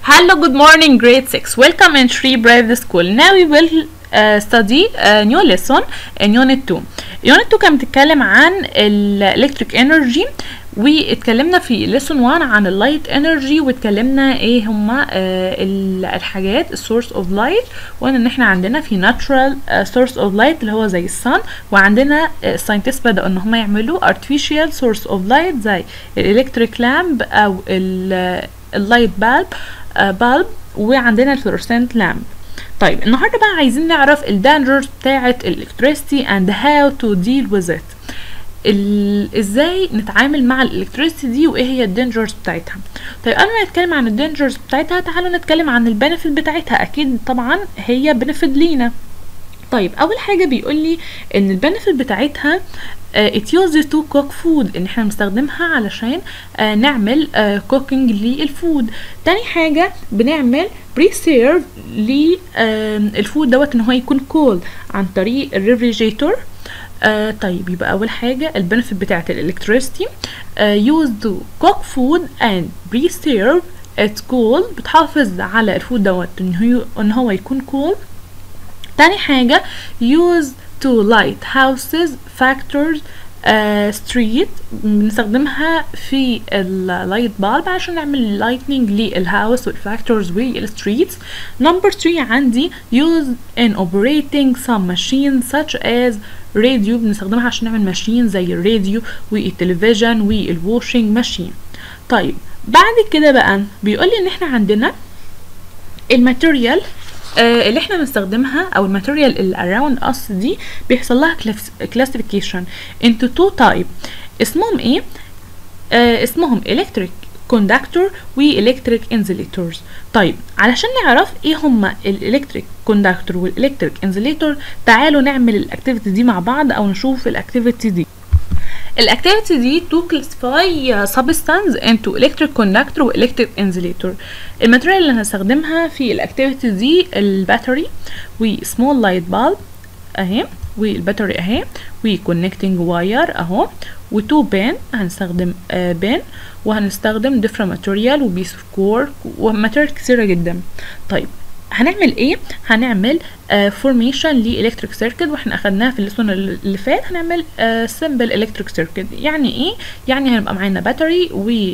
Hello, good morning, grade 6. Welcome in Shri Brave School. Now we will uh, study a new lesson in Unit 2. Unit 2 كانت بتتكلم عن ال electric energy واتكلمنا في lesson 1 عن ال light energy واتكلمنا ايه هما آه ال- الحاجات ال source of light وقلنا ان احنا عندنا في natural آه source of light اللي هو زي السن وعندنا آه scientists بدأوا ان هما يعملوا artificial source of light زي ال electric lamp او ال اللايت بالب بالب وعندنا الفلورسنت لامب طيب النهارده بقى عايزين نعرف الدانجرز بتاعه الالكتريستي and how to deal with it ال- ازاي نتعامل مع الالكتريستي دي وايه هي الدينجرز بتاعتها طيب قبل ما نتكلم عن الدينجرز بتاعتها تعالوا نتكلم عن البنفيت بتاعتها اكيد طبعا هي بنفيت لينا طيب اول حاجه بيقول لي ان البنفيت بتاعتها uh, it uses to cook food ان احنا بنستخدمها علشان uh, نعمل uh, cooking للفود تاني حاجه بنعمل بريسيرف للفود دوت ان هو يكون كول عن طريق الريفريجيتور آه طيب يبقى اول حاجه البنفيت بتاعت الالكتريستي آه used to cook food and preserve it cool بتحافظ على الفود دوت ان هو ان هو يكون cool تاني حاجة use to light houses factors uh, street بنستخدمها في اللايت بالب عشان نعمل لايتنينج للهاوس والفاكتورز والستريتس نمبر 3 عندي use in operating some machines such as radio بنستخدمها عشان نعمل ماشين زي الراديو والتلفزيون والواشنج ماشين طيب بعد كده بقى بيقول لي ان احنا عندنا الماتيريال آه، اللي احنا بنستخدمها او الماتيريال اللي around us دي بيحصل لها classification into two type اسمهم ايه آه اسمهم electric conductor و electric insulators طيب علشان نعرف ايه هما الالكتريك كوندكتور والالكتريك انسوليتور تعالوا نعمل الاكتيفيتي دي مع بعض او نشوف الاكتيفيتي دي الاكتيفيتي دي to classify substance into electric conductor و electric insulator الماتيريال اللي هنستخدمها في الاكتيفيتي دي الباتري و small light bulb اهي والباتري اهي و connecting wire اهو و two بين هنستخدم آه بين وهنستخدم different material و piece of cork وماتيريال كثيرة جدا طيب هنعمل ايه هنعمل فورميشن لالكتريك سيركت واحنا اخدناها في الليسون اللي فات هنعمل سمبل الكتريك سيركت يعني ايه يعني هيبقى معانا باتري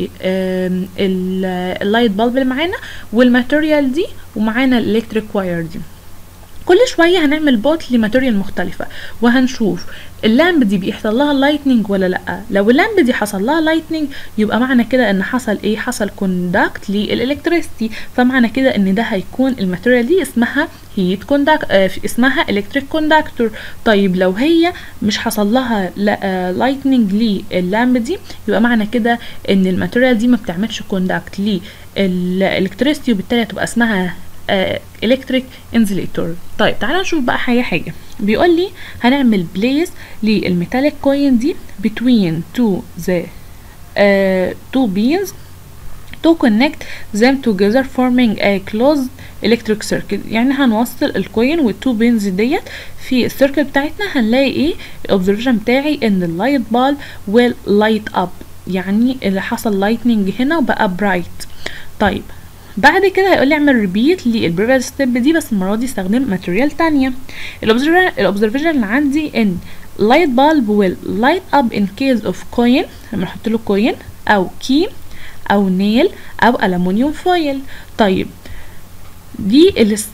واللايت بالب اللي معانا والماتيريال دي ومعانا الالكتريك واير دي كل شويه هنعمل بوت لماتيريال مختلفه وهنشوف اللامب دي بيحصل لها لايتنينج ولا لا لو اللامب دي حصل لها لايتنينج يبقى معنى كده ان حصل ايه حصل كوندكت للالكتريستي فمعنى كده ان ده هيكون الماتيريال دي اسمها هيت كوندكت آه اسمها الكتريك كوندكتور طيب لو هي مش حصل لها لايتنينج لللامب دي يبقى معنى كده ان الماتيريال دي ما بتعملش كوندكت للالكتريستي وبالتالي هتبقى اسمها الكتريك انزليتور طيب تعالى نشوف بقى حاجه حاجه بيقول لي هنعمل بليس للميتاليك كوين دي between two the uh, two beans to connect them together forming a closed electric circuit يعني هنوصل الكوين والتو بينز ديت في السيركت بتاعتنا هنلاقي ايه الاوبزرفيشن بتاعي ان اللايت بال will light up يعني اللي حصل لايتنينج هنا وبقى برايت طيب بعد كده هيقول لي اعمل ريبيت للبريفيس ستيب دي بس المره دي استخدم ماتيريال تانية الاوبزرفيشن اللي عندي ان light bulb will light up in case of coin لما احط له coin او key او nail او aluminium foil طيب دي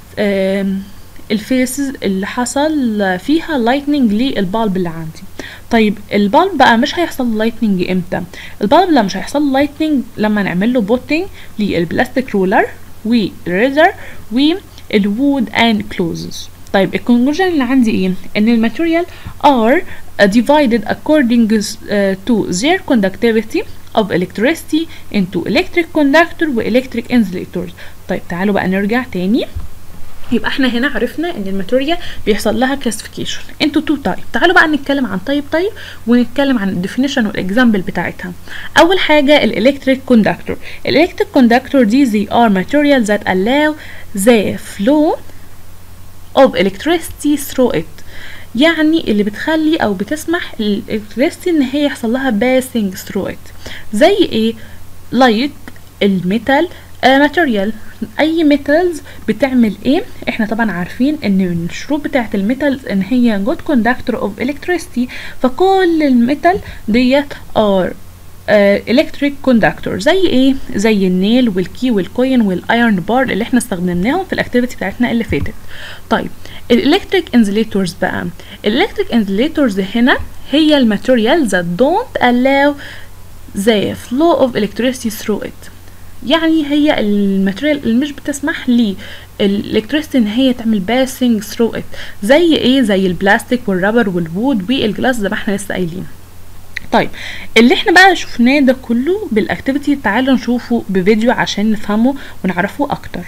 الفيسز اللي حصل فيها لايتنينج للبالب اللي عندي طيب البالب بقى مش هيحصل لايتنينج امتى البالب لا مش هيحصل لايتنينج لما نعمل له بوتنج للبلاستيك رولر والريزر والوود اند كلوزز طيب الكونكلوجن اللي عندي ايه ان الماتيريال are divided according to their conductivity of electricity into electric conductor و electric insulators طيب تعالوا بقى نرجع تاني يبقى احنا هنا عرفنا ان الماتيريال بيحصل لها كلاسيفيكيشن انتو تو تايب تعالوا بقى نتكلم عن تايب تايب ونتكلم عن الديفينيشن والاكزامبل بتاعتها اول حاجه الالكتريك كوندكتور الالكتريك كوندكتور دي they are materials that allow the flow of electricity through it يعني اللي بتخلي او بتسمح للالكتريستي ان هي يحصل لها passing through it زي ايه لايك الميتال ماتيريال اي ميتالز بتعمل ايه احنا طبعا عارفين ان من الشروط بتاعه الميتالز ان هي جود كوندكتور اوف الكتريستي فكل الميتال ديت ار الكتريك كوندكتور زي ايه زي النيل والكي والكوين والايرن بار اللي احنا استخدمناهم في الاكتيفيتي بتاعتنا اللي فاتت طيب الالكتريك انزليتورز بقى الالكتريك انزليتورز هنا هي الماتيريال that don't allow the flow of electricity through it يعني هي الماتيريال اللي مش بتسمح لي الالكتريستي ان هي تعمل باسنج ثرو ات زي ايه زي البلاستيك والرابر والوود والجلاس زي ما احنا لسه قايلين طيب اللي احنا بقى شفناه ده كله بالاكتيفيتي تعالوا نشوفه بفيديو عشان نفهمه ونعرفه اكتر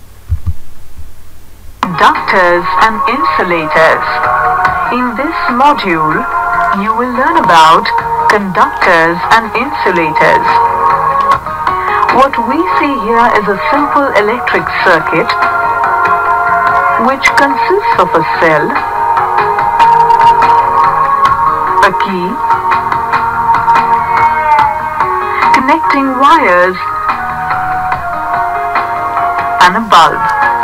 Conductors and insulators. In this module, you will learn about conductors and insulators. What we see here is a simple electric circuit which consists of a cell, a key, connecting wires and a bulb.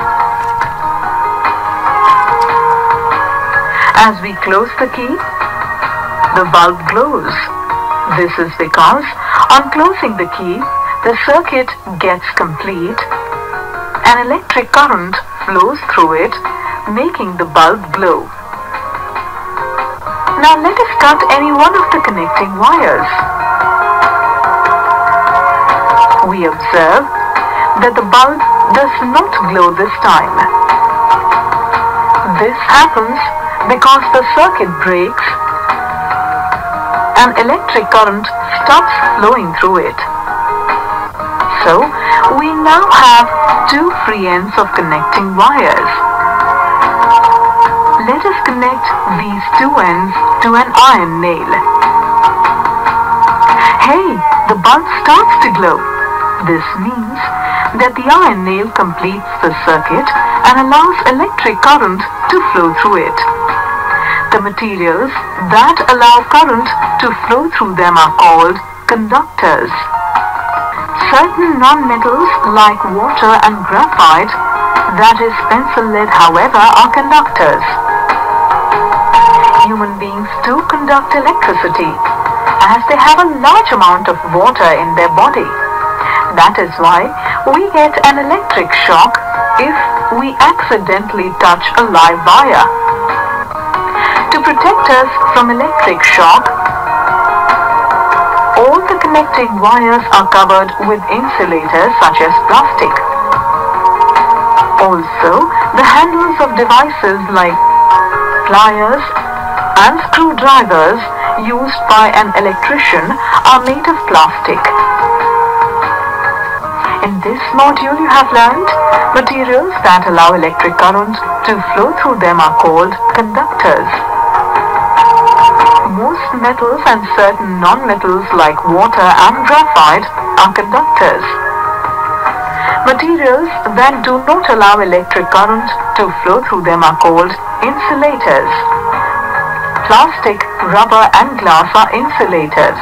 As we close the key, the bulb glows. This is because on closing the key, the circuit gets complete. An electric current flows through it, making the bulb glow. Now let us cut any one of the connecting wires. We observe that the bulb does not glow this time. This happens because the circuit breaks and electric current stops flowing through it. So, we now have two free ends of connecting wires. Let us connect these two ends to an iron nail. Hey, the bulb starts to glow. This means that the iron nail completes the circuit and allows electric current to flow through it. The materials that allow current to flow through them are called conductors. Certain non-metals like water and graphite, that is pencil lead however, are conductors. Human beings too conduct electricity as they have a large amount of water in their body. That is why we get an electric shock if we accidentally touch a live wire. To protect us from electric shock, all the connecting wires are covered with insulators such as plastic. Also, the handles of devices like pliers and screwdrivers used by an electrician are made of plastic. In this module you have learned materials that allow electric current to flow through them are called conductors. Most metals and certain non-metals like water and graphite are conductors. Materials that do not allow electric current to flow through them are called insulators. Plastic, rubber and glass are insulators.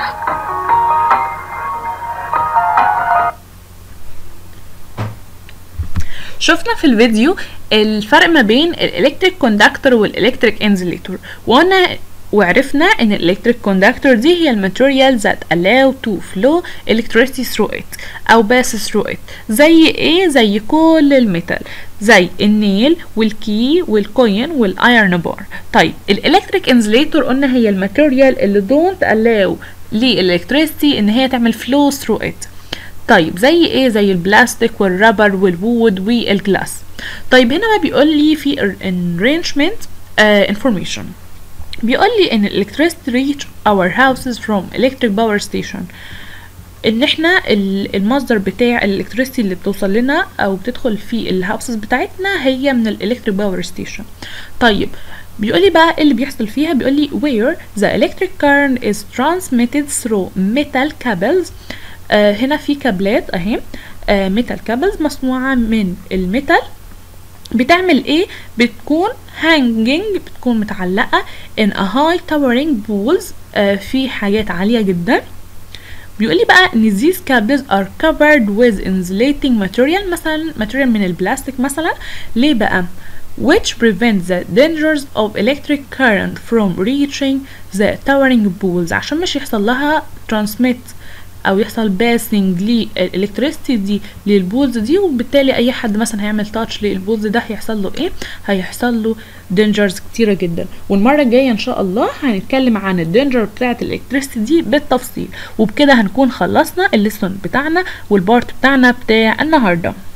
شفنا في الفيديو الفرق ما بين الالكتريك كوندكتور والالكتريك انزليتور وانا وعرفنا ان الالكتريك كوندكتور دي هي الماتيريال that allow to flow electricity through it او pass through it زي ايه زي كل الميتال زي النيل والكي والكوين والايرن بار طيب الالكتريك انزليتور قلنا هي الماتيريال اللي don't allow للالكتريستي ان هي تعمل flow through it طيب زي ايه زي البلاستيك والرابر والوود والجلاس طيب هنا بقى بيقول لي في arrangement uh, information بيقول لي ان electricity reach our houses from electric power station ان احنا المصدر بتاع الالكتريستي اللي بتوصل لنا او بتدخل في الهاوسز بتاعتنا هي من الالكتريك باور ستيشن طيب بيقول لي بقى اللي بيحصل فيها بيقول لي where the electric current is transmitted through metal cables آه هنا في كابلات اهي آه ميتال كابلز مصنوعة من الميتال بتعمل ايه بتكون hanging بتكون متعلقة in a high towering poles آه في حاجات عالية جدا بيقول لي بقى ان these cables are covered with insulating material مثلا material من البلاستيك مثلا ليه بقى which prevents the dangers of electric current from reaching the towering poles عشان مش يحصل لها transmit او يحصل باسنج للالكتريستي دي للبولز دي وبالتالي اي حد مثلا هيعمل تاتش للبولز ده هيحصل له ايه هيحصل له دينجرز كتيره جدا والمره الجايه ان شاء الله هنتكلم عن الدينجر بتاعه الالكتريستي دي بالتفصيل وبكده هنكون خلصنا الليسون بتاعنا والبارت بتاعنا بتاع النهارده